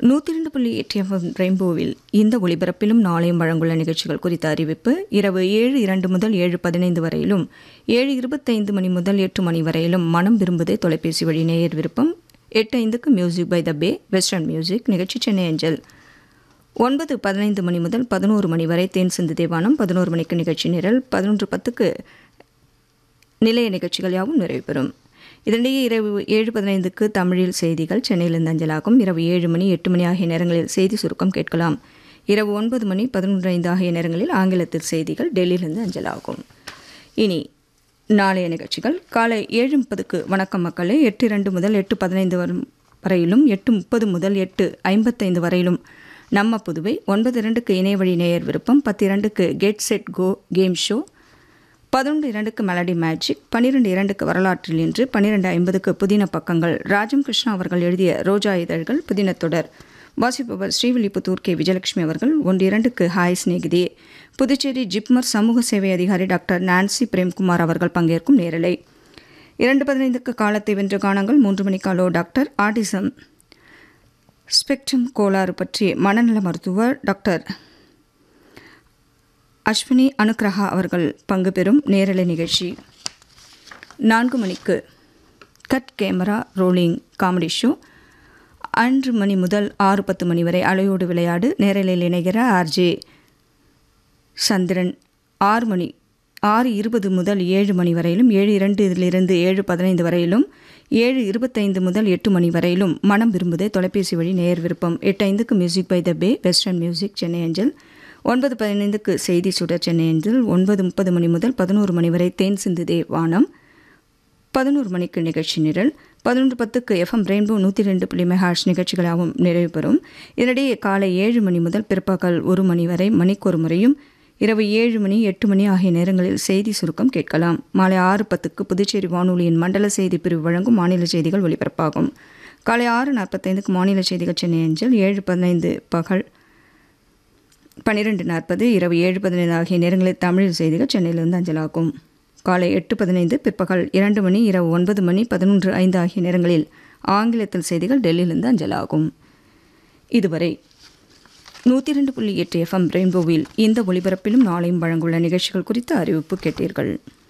நூற்றி ரெண்டு புள்ளி எட்டு எஃப்எம் ரெயின்போவில் இந்த ஒளிபரப்பிலும் நாளையும் வழங்குள்ள நிகழ்ச்சிகள் குறித்த அறிவிப்பு இரவு ஏழு இரண்டு முதல் ஏழு பதினைந்து வரையிலும் ஏழு இருபத்தைந்து மணி முதல் எட்டு மணி வரையிலும் மனம் விரும்புதே தொலைபேசி வழி நேயர் விருப்பம் எட்டு ஐந்துக்கு music by the bay western music நிகழ்ச்சி சென்னை அஞ்சல் ஒன்பது பதினைந்து மணி முதல் பதினோரு மணி வரை தேன் சிந்து தேவானம் பதினோரு மணிக்கு நிகழ்ச்சி நிரல் பதினொன்று பத்துக்கு நிலைய நிகழ்ச்சிகள் யாவும் நிறைவு பெறும் இதனிடையே இரவு ஏழு பதினைந்துக்கு தமிழில் செய்திகள் சென்னையிலிருந்து அஞ்சலாகும் இரவு ஏழு மணி எட்டு மணி ஆகிய நேரங்களில் செய்தி சுருக்கம் கேட்கலாம் இரவு ஒன்பது மணி பதினொன்று ஐந்து ஆகிய நேரங்களில் ஆங்கிலத்தில் செய்திகள் டெல்லியிலிருந்து அஞ்சலாகும் இனி நாளைய நிகழ்ச்சிகள் காலை ஏழு முப்பதுக்கு வணக்கம் மக்களே எட்டு இரண்டு முதல் எட்டு பதினைந்து வரும் வரையிலும் எட்டு முப்பது முதல் எட்டு ஐம்பத்தைந்து வரையிலும் நம்ம புதுவை ஒன்பது இரண்டுக்கு இணையவழி நேயர் விருப்பம் பத்து இரண்டுக்கு get set go game show பதினொன்று இரண்டுக்கு மெலடி மேஜிக் பன்னிரெண்டு இரண்டுக்கு வரலாற்றில் இன்று பன்னிரெண்டு ஐம்பதுக்கு புதின பக்கங்கள் ராஜம் கிருஷ்ணா அவர்கள் எழுதிய ரோஜா இதழ்கள் புதின தொடர் வாசிப்பவர் ஸ்ரீவில்லிபுத்தூர் கே விஜயலட்சுமி அவர்கள் ஒன்று இரண்டுக்கு ஹாய் சிநேகிதி புதுச்சேரி ஜிப்மர் சமூக சேவை அதிகாரி டாக்டர் நான்சி பிரேம்குமார் அவர்கள் பங்கேற்கும் நேரலை இரண்டு பதினைந்துக்கு காலத்தை வென்ற காணங்கள் மூன்று மணிக்காலோ டாக்டர் ஆட்டிசம் ஸ்பெக்ட்ரம் கோளாறு பற்றி மனநல மருத்துவர் டாக்டர் அஸ்வினி அனுக்ரஹா அவர்கள் பங்கு பெறும் நேரலை நிகழ்ச்சி நான்கு மணிக்கு cut camera rolling comedy show அன்று மணி முதல் ஆறு பத்து மணி வரை அலையோடு விளையாடு நேரலையில் இணைகிற ஆர்ஜே சந்திரன் ஆறு மணி ஆறு இருபது முதல் ஏழு மணி வரையிலும் ஏழு இரண்டிலிருந்து ஏழு பதினைந்து வரையிலும் ஏழு இருபத்தைந்து முதல் எட்டு மணி வரையிலும் மனம் விரும்புதே தொலைபேசி வழி நேர் விருப்பம் எட்டு ஐந்துக்கு music by the bay western music Chennai அஞ்சல் ஒன்பது பதினைந்துக்கு செய்தி சுடர் சென்னை அஞ்சல் ஒன்பது முப்பது மணி முதல் பதினோரு மணி வரை தேன் சிந்துதே வானம் பதினோரு மணிக்கு நிகழ்ச்சி நிரல் பதினொன்று பத்துக்கு எஃப்எம் ரெயின்போ நூற்றி ரெண்டு புள்ளி மெஹாஷ் நிகழ்ச்சிகளாகவும் நிறைவு பெறும் இதனிடையே காலை ஏழு மணி முதல் பிற்பகல் ஒரு மணி வரை மணிக்கொரு முறையும் இரவு ஏழு மணி எட்டு மணி ஆகிய நேரங்களில் செய்தி சுருக்கம் கேட்கலாம் மாலை ஆறு பத்துக்கு புதுச்சேரி வானொலியின் மண்டல செய்தி பிரிவு வழங்கும் மாநில செய்திகள் ஒலிபரப்பாகும் காலை ஆறு நாற்பத்தைந்துக்கு மாநில செய்திகள் சென்னை அஞ்சல் ஏழு பதினைந்து பகல் பன்னிரெண்டு நாற்பது இரவு ஏழு பதினைந்து ஆகிய நேரங்களில் தமிழ் செய்திகள் சென்னையிலிருந்து அஞ்சலாகும் காலை எட்டு பதினைந்து பிற்பகல் இரண்டு மணி இரவு ஒன்பது மணி பதினொன்று ஐந்து ஆகிய நேரங்களில் ஆங்கிலத்தில் செய்திகள் டெல்லியிலிருந்து அஞ்சலாகும் இதுவரை நூற்றி ரெண்டு புள்ளி எட்டு எஃப்எம் ரெயின்போவில் இந்த ஒளிபரப்பிலும் நாளையும் வழங்குள்ள நிகழ்ச்சிகள் குறித்த அறிவிப்பு கேட்டீர்கள்